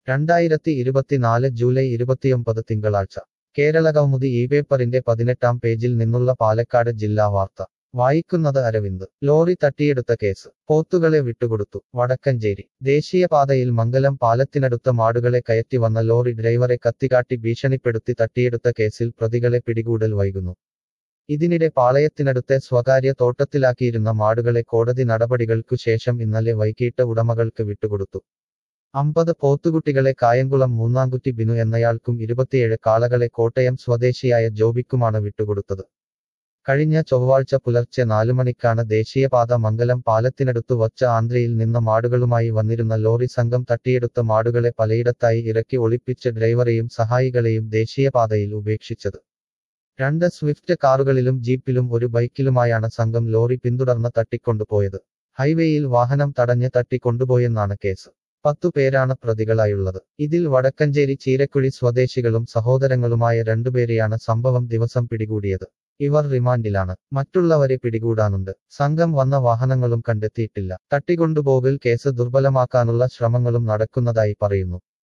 രണ്ടായിരത്തി ഇരുപത്തിനാല് ജൂലൈ ഇരുപത്തിയൊമ്പത് തിങ്കളാഴ്ച കേരള കൗമുദി ഈ പേപ്പറിന്റെ പതിനെട്ടാം പേജിൽ നിന്നുള്ള പാലക്കാട് ജില്ലാ വാർത്ത വായിക്കുന്നത് അരവിന്ദ് ലോറി തട്ടിയെടുത്ത കേസ് പോത്തുകളെ വിട്ടുകൊടുത്തു വടക്കഞ്ചേരി ദേശീയപാതയിൽ മംഗലം പാലത്തിനടുത്ത മാടുകളെ കയറ്റി വന്ന ലോറി ഡ്രൈവറെ കത്തികാട്ടി ഭീഷണിപ്പെടുത്തി തട്ടിയെടുത്ത കേസിൽ പ്രതികളെ പിടികൂടൽ വൈകുന്നു ഇതിനിടെ പാളയത്തിനടുത്തെ സ്വകാര്യ തോട്ടത്തിലാക്കിയിരുന്ന മാടുകളെ കോടതി നടപടികൾക്കു ശേഷം ഇന്നലെ വൈകിട്ട് ഉടമകൾക്ക് വിട്ടുകൊടുത്തു അമ്പത് പോത്തുകുട്ടികളെ കായംകുളം മൂന്നാംകുറ്റി ബിനു എന്നയാൾക്കും ഇരുപത്തിയേഴ് കാളകളെ കോട്ടയം സ്വദേശിയായ ജോബിക്കുമാണ് വിട്ടുകൊടുത്തത് കഴിഞ്ഞ ചൊവ്വാഴ്ച പുലർച്ചെ നാലുമണിക്കാണ് ദേശീയപാത മംഗലം പാലത്തിനടുത്തു വച്ച ആന്ധ്രയിൽ നിന്ന് മാടുകളുമായി വന്നിരുന്ന ലോറി സംഘം തട്ടിയെടുത്ത മാടുകളെ പലയിടത്തായി ഇറക്കി ഒളിപ്പിച്ച് ഡ്രൈവറെയും സഹായികളെയും ദേശീയപാതയിൽ ഉപേക്ഷിച്ചത് രണ്ട് സ്വിഫ്റ്റ് കാറുകളിലും ജീപ്പിലും ഒരു ബൈക്കിലുമായാണ് സംഘം ലോറി പിന്തുടർന്ന് തട്ടിക്കൊണ്ടുപോയത് ഹൈവേയിൽ വാഹനം തടഞ്ഞ് തട്ടിക്കൊണ്ടുപോയെന്നാണ് കേസ് പത്തു പേരാണ് പ്രതികളായുള്ളത് ഇതിൽ വടക്കഞ്ചേരി ചീരക്കുഴി സ്വദേശികളും സഹോദരങ്ങളുമായ രണ്ടുപേരെയാണ് സംഭവം ദിവസം പിടികൂടിയത് ഇവർ റിമാൻഡിലാണ് മറ്റുള്ളവരെ പിടികൂടാനുണ്ട് സംഘം വന്ന വാഹനങ്ങളും കണ്ടെത്തിയിട്ടില്ല തട്ടിക്കൊണ്ടുപോകൽ കേസ് ദുർബലമാക്കാനുള്ള ശ്രമങ്ങളും നടക്കുന്നതായി പറയുന്നു